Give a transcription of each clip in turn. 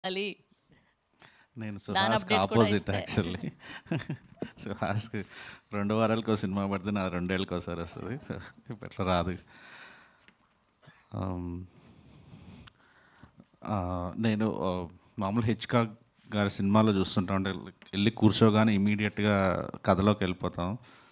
అది నేను దాని సుహాస్కి update కూడా ఆపోజిట్ ఇస్తే. యాక్చువల్లీ సుహాస్కి రెండు వారాలకు సినిమా పడితే నా రెండేళ్ళకి ఒకసారి వస్తుంది సో ఇప్పుడు అట్లా రాదు Um, ఆ, నేను ఆ, మామూలు హెచ్కాక్ గారి సినిమాలో చూస్తుంటా అంటే వెళ్ళి కూర్చోగానే ఇమీడియట్గా కథలోకి వెళ్ళిపోతాం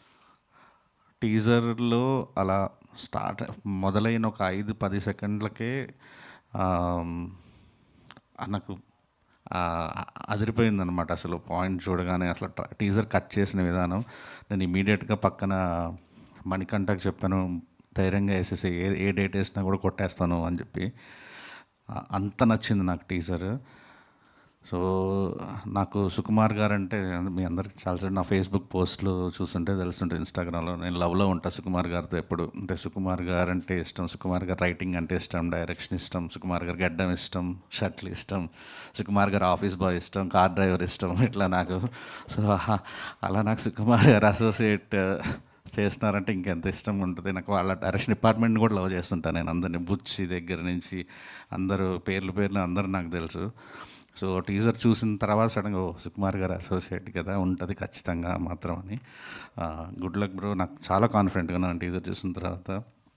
టీజర్లో అలా స్టార్ట్ మొదలైన ఒక ఐదు పది సెకండ్లకే ఆమ్, ఆ నాకు ఆ, అదిరిపోయింది అనమాట అసలు పాయింట్ చూడగానే అసలు ట్ర- టీజర్ కట్ చేసిన విధానం నేను ఇమీడియట్గా పక్కన మణికంఠకి చెప్పాను ధైర్యంగా వేసేసి ఏ ఏ డేట్ వేసినా కూడా కొట్టేస్తాను అని చెప్పి ఆ, అంత నచ్చింది నాకు టీజర్ సో నాకు సుకుమార్ గారు అంటే మీ అందరికి చాలాసార్లు నా ఫేస్బుక్ పోస్ట్లు చూస్తుంటే తెలుస్తుంటుంది ఇన్స్టాగ్రామ్లో నేను లవ్లో ఉంటా సుకుమార్ గారితో ఎప్పుడు అంటే సుకుమార్ గారు అంటే ఇష్టం సుకుమార్ గారు రైటింగ్ అంటే ఇష్టం డైరెక్షన్ ఇష్టం సుకుమార్ గారు గడ్డం ఇష్టం షర్ట్లు ఇష్టం సుకుమార్ గారు ఆఫీస్ బాయ్ ఇష్టం కార్ డ్రైవర్ ఇష్టం ఇట్లా నాకు సో అలా నాకు సుకుమార్ గారు అసోసియేట్ చేస్తున్నారంటే ఇంకెంత ఇష్టం ఉంటుంది నాకు వాళ్ళ డైరెక్షన్ డిపార్ట్మెంట్ని కూడా లవ్ చేస్తుంటాను నేను అందరిని బుచ్చి దగ్గర నుంచి అందరూ పేర్లు పేర్లు అందరూ నాకు తెలుసు సో టీజర్ చూసిన తర్వాత సడన్గా ఓ సుకుమార్ గారు అసోసియేట్ కదా ఉంటుంది ఖచ్చితంగా మాత్రం అని గుడ్ లక్ బ్రో నాకు చాలా కాన్ఫిడెంట్గా ఉన్నాను టీజర్ చూసిన తర్వాత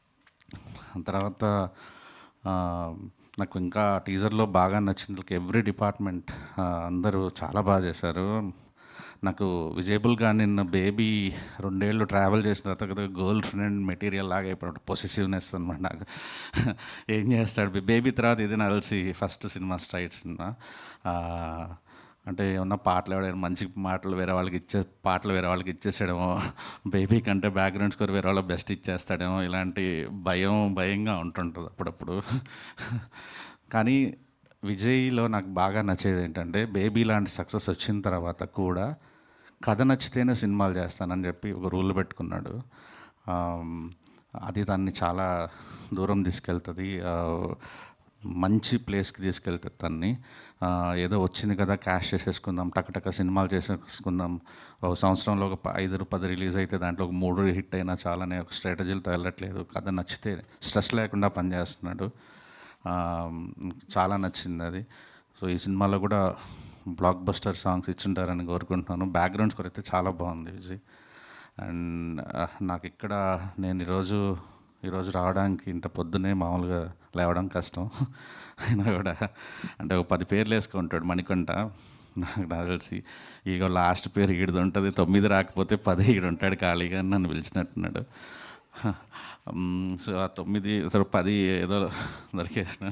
తర్వాత ఆ, నాకు ఇంకా టీజర్లో బాగా నచ్చింది ఎవ్రీ డిపార్ట్మెంట్ అందరూ చాలా బాగా చేశారు నాకు విజయబుల్గా నిన్న బేబీ రెండేళ్ళు ట్రావెల్ చేసిన తర్వాత కదా గర్ల్ ఫ్రెండ్ మెటీరియల్ లాగా అయిపోయాడు పొసెసివ్నెస్ అనమాట నాకు ఏం చేస్తాడు బేబీ తర్వాత ఇది నలిసి ఫస్ట్ సినిమా స్ట్రైట్ సినిమా ఆ, అంటే ఏమన్నా పాటలు ఎవడైనా మంచి మాటలు వేరే వాళ్ళకి ఇచ్చే పాటలు వేరే వాళ్ళకి ఇచ్చేసాడేమో బేబీ కంటే బ్యాక్గ్రౌండ్ స్కోర్ వేరే వాళ్ళకి బెస్ట్ ఇచ్చేస్తాడేమో ఇలాంటి భయం భయంగా ఉంటుంటుంది అప్పుడప్పుడు కానీ విజయ్లో నాకు బాగా నచ్చేది ఏంటంటే బేబీ లాంటి సక్సెస్ వచ్చిన తర్వాత కూడా కథ నచ్చితేనే సినిమాలు చేస్తానని చెప్పి ఒక రూల్ పెట్టుకున్నాడు ఆమ్, అది దాన్ని చాలా దూరం తీసుకెళ్తుంది ఆ, మంచి ప్లేస్కి తీసుకెళ్తుంది తన్ని ఆ, ఏదో వచ్చింది కదా క్యాష్ చేసేసుకుందాం టకటక సినిమాలు చేసేసుకుందాం ఒక సంవత్సరంలో ఒక ప- ఐదు పది రిలీజ్ అయితే దాంట్లో ఒక మూడు హిట్ అయినా చాలానే ఒక స్ట్రాటజీలతో వెళ్ళట్లేదు కథ నచ్చితే స్ట్రెస్ లేకుండా పనిచేస్తున్నాడు ఆ, చాలా నచ్చింది అది సో ఈ సినిమాలో కూడా బ్లాక్ బస్టర్ సాంగ్స్ ఇచ్చుంటారని కోరుకుంటున్నాను బ్యాక్గ్రౌండ్ స్కోర్ అయితే చాలా బాగుంది విజయ్ అండ్ నాకు ఇక్కడ నేను ఈరోజు ఈరోజు రావడానికి ఇంత పొద్దునే మామూలుగా లేవడం కష్టం అయినా కూడా అంటే ఒక పది పేర్లు వేసుకుంటాడు మణికంఠ నాకు నాకు తెలిసి ఇక లాస్ట్ పేరు ఈడిది ఉంటుంది తొమ్మిది రాకపోతే పది ఈడు ఉంటాడు ఖాళీగా అని నన్ను పిలిచినట్టున్నాడు మ్, సో ఆ తొమ్మిది అసలు పది ఏదో దొరికేసిన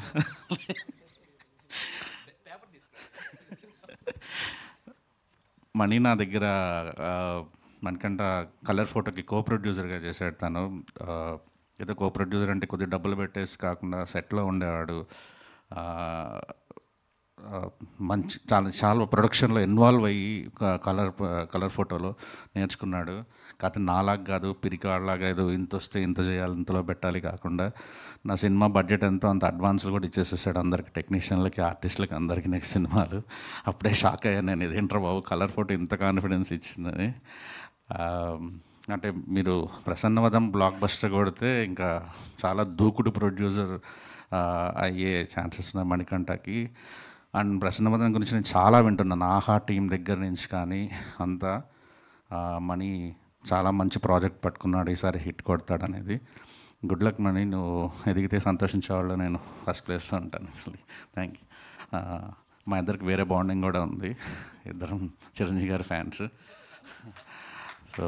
మణి నా దగ్గర ఆ, మనకంట కలర్ ఫోటోకి కో ప్రొడ్యూసర్గా చేశాడు తను ఆ, ఏదో కో ప్రొడ్యూసర్ అంటే కొద్దిగా డబ్బులు పెట్టేసి కాకుండా సెట్లో ఉండేవాడు ఆ, ఆ, మంచి చాలా చాలా ప్రొడక్షన్లో ఇన్వాల్వ్ అయ్యి క- కలర్ కలర్ ఫోటోలో నేర్చుకున్నాడు కాకపోతే నాలాగా కాదు పిరికాడలాగా ఏదో ఇంత వస్తే ఇంత చేయాలి ఇంతలో పెట్టాలి కాకుండా నా సినిమా బడ్జెట్ ఎంతో అంత అడ్వాన్స్లు కూడా ఇచ్చేసేసాడు అందరికి టెక్నీషియన్లకి ఆర్టిస్టులకి అందరికి నెక్స్ట్ సినిమాలు అప్పుడే షాక్ అయ్యాను నేను ఇదేంట్రా బాబు కలర్ ఫోటో ఇంత కాన్ఫిడెన్స్ ఇచ్చిందని ఆ, అంటే మీరు ప్రసన్నవదం బ్లాక్ బస్టర్ కొడితే ఇంకా చాలా దూకుడు ప్రొడ్యూసర్ అయ్యే ఛాన్సెస్ ఉన్నాయి మణికంఠకి అండ్ ప్రసన్నవదం గురించి నేను చాలా వింటున్నాను ఆహా టీం దగ్గర నుంచి కానీ అంతా ఆ, మణి చాలా మంచి ప్రాజెక్ట్ పట్టుకున్నాడు ఈసారి హిట్ కొడతాడు అనేది గుడ్ లక్ మణి నువ్వు ఎదిగితే సంతోషించేవాళ్ళు నేను ఫస్ట్ ప్లేస్లో ఉంటాను యాక్చువల్లీ థ్యాంక్ యూ మా ఇద్దరికి వేరే బాండింగ్ కూడా ఉంది ఇద్దరం చిరంజీవి గారి ఫ్యాన్స్ సో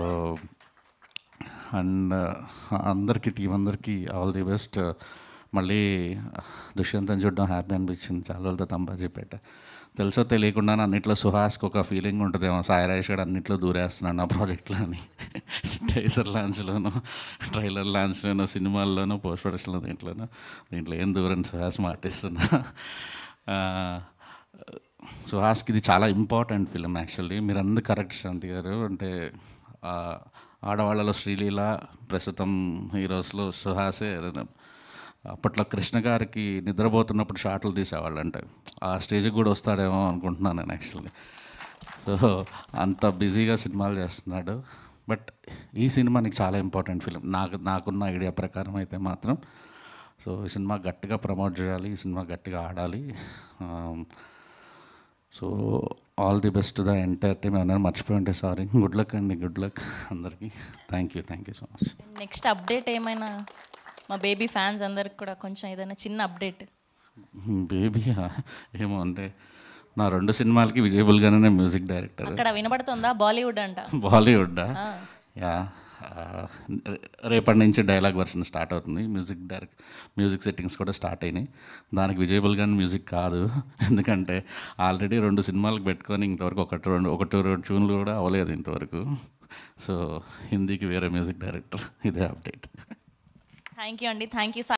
అండ్ అందరికీ టీం అందరికీ ఆల్ ది బెస్ట్ మళ్ళీ దుష్యంతం చూడడం హ్యాపీ అనిపించింది చాలా రోజులతో తంబాజీపేట తెలుసో తెలియకుండా అన్నిట్లో సుహాస్కి ఒక ఫీలింగ్ ఉంటుందేమో సాయి రాజేష్ గారు అన్నిట్లో దూరేస్తున్నాడు నా ప్రాజెక్ట్లో అని టైసర్ లాంచ్లోనూ ట్రైలర్ లాంచ్లోనూ సినిమాల్లోనూ పోస్ట్ ప్రొడక్షన్లో దీంట్లోనూ దీంట్లో ఏం దూరం సుహాస్ మాటిస్తున్నా ఆ, సుహాస్కి ఇది చాలా ఇంపార్టెంట్ ఫిలిం యాక్చువల్లీ మీరు అందరు కరెక్ట్ శాంతి గారు అంటే ఆ, ఆడవాళ్ళలో శ్రీలీల ప్రస్తుతం హీరోస్లో సుహాసే ఏదైనా అప్పట్లో కృష్ణ గారికి నిద్రపోతున్నప్పుడు షాట్లు తీసేవాళ్ళు అంటే ఆ స్టేజ్కి కూడా వస్తాడేమో అనుకుంటున్నాను నేను యాక్చువల్లీ సో అంత బిజీగా సినిమాలు చేస్తున్నాడు బట్ ఈ సినిమా నీకు చాలా ఇంపార్టెంట్ ఫిలిం నాకు నాకున్న ఐడియా ప్రకారం అయితే మాత్రం సో ఈ సినిమా గట్టిగా ప్రమోట్ చేయాలి ఈ సినిమా గట్టిగా ఆడాలి ఆ, so all the best the entire team ఏమన్నా మర్చిపోయి ఉంటే సారీ గుడ్ లక్ అండి గుడ్ లక్ అందరికీ thank you thank you so much next update ఏమైనా మా బేబీ ఫ్యాన్స్ అందరికి కూడా కొంచెం ఏదైనా చిన్న అప్డేట్ బేబీయా ఏమో అంటే నా రెండు సినిమాలకి విజయబుల్గానే మ్యూజిక్ డైరెక్టర్ అక్కడ వినపడుతుందా బాలీవుడ్ అంట బాలీవుడ్ యా రేపటి నుంచి డైలాగ్ వర్షన్ స్టార్ట్ అవుతుంది మ్యూజిక్ డైరెక్ట్ మ్యూజిక్ సెట్టింగ్స్ కూడా స్టార్ట్ అయినాయి దానికి విజయబుల్ గాని మ్యూజిక్ కాదు ఎందుకంటే ఆల్రెడీ రెండు సినిమాలకు పెట్టుకొని ఇంతవరకు ఒకటి రెండు ఒకటి రెండు ట్యూన్లు కూడా అవ్వలేదు ఇంతవరకు సో హిందీకి వేరే మ్యూజిక్ డైరెక్టర్ ఇదే అప్డేట్ థ్యాంక్ యూ అండి థ్యాంక్ యూ